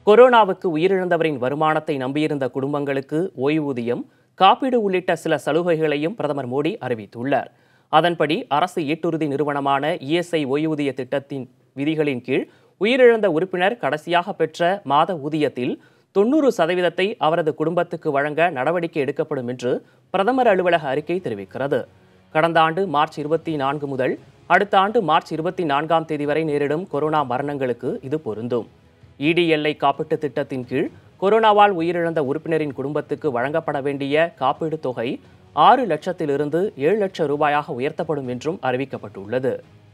கொரோனாவுக்கு உயிரிழந்தவரின் வருமானத்தை நம்பியிருந்த குடும்பங்களுக்கு ஓய்வூதியம் காப்பீடு உள்ளிட்ட சில சலுகைகளையும் பிரதமர் மோடி அறிவித்துள்ளார் அதன்படி அரசு ஈட்டுறுதி நிறுவனமான இஎஸ்ஐ ஓய்வூதிய திட்டத்தின் விதிகளின் கீழ் உயிரிழந்த உறுப்பினர் கடைசியாக பெற்ற மாத ஊதியத்தில் தொண்ணூறு சதவீதத்தை அவரது குடும்பத்துக்கு வழங்க நடவடிக்கை எடுக்கப்படும் என்று பிரதமர் அலுவலக அறிக்கை தெரிவிக்கிறது கடந்த ஆண்டு மார்ச் இருபத்தி நான்கு முதல் அடுத்த ஆண்டு மார்ச் இருபத்தி நான்காம் தேதி வரை நேரிடும் கொரோனா மரணங்களுக்கு இது பொருந்தும் இடிஎல்ஐ காப்பீட்டுத் திட்டத்தின் கீழ் கொரோனாவால் உயிரிழந்த உறுப்பினரின் குடும்பத்துக்கு வழங்கப்பட வேண்டிய காப்பீடு தொகை ஆறு லட்சத்திலிருந்து ஏழு லட்சம் ரூபாயாக உயர்த்தப்படும் என்றும் அறிவிக்கப்பட்டுள்ளது